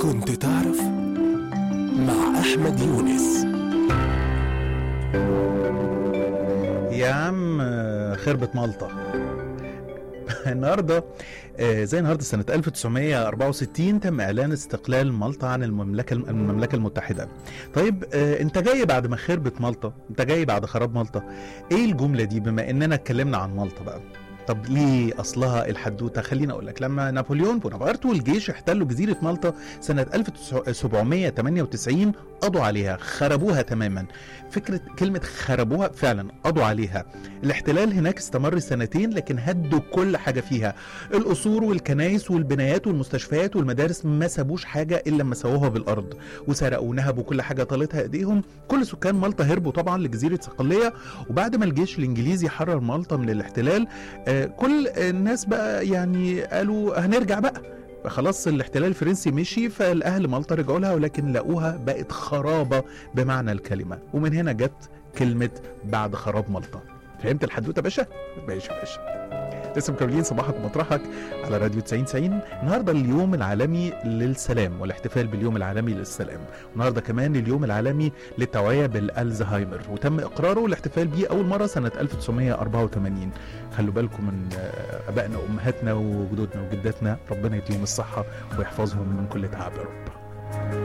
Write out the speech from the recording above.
كنت تعرف مع أحمد يونس يا عم آه، خربة مالطا النهارده آه، زي النهارده سنة 1964 تم إعلان استقلال مالطا عن المملكة المملكة المتحدة. طيب آه، أنت جاي بعد ما خربت مالطا، أنت جاي بعد خراب مالطا. إيه الجملة دي بما إننا اتكلمنا عن مالطا بقى؟ طب ليه اصلها الحدوته خليني اقول لك لما نابليون بونابرت والجيش احتلوا جزيره مالطا سنه 1798 قضوا عليها خربوها تماما فكره كلمه خربوها فعلا قضوا عليها الاحتلال هناك استمر سنتين لكن هدوا كل حاجه فيها القصور والكنائس والبنايات والمستشفيات والمدارس ما سابوش حاجه الا لما سووها بالارض وسرقوا ونهبوا كل حاجه طالتها ايديهم كل سكان مالطا هربوا طبعا لجزيره صقليه وبعد ما الجيش الانجليزي حرر مالطا من الاحتلال آه، كل الناس بقى يعني قالوا هنرجع بقى خلاص الاحتلال الفرنسي مشي فالاهل مالطا رجعوا لها ولكن لقوها بقت خرابه بمعنى الكلمه ومن هنا جت كلمه بعد خراب مالطا فهمت الحدوته باشا باشا باشا لسه مكملين صباحك ومطرحك على راديو 90 90 النهارده اليوم العالمي للسلام والاحتفال باليوم العالمي للسلام النهارده كمان اليوم العالمي للتوعيه بالالزهايمر وتم اقراره والاحتفال بيه اول مره سنه 1984 خلوا بالكم من آه، ابائنا وامهاتنا وجدودنا وجداتنا ربنا يديهم الصحه ويحفظهم من كل تعب يا رب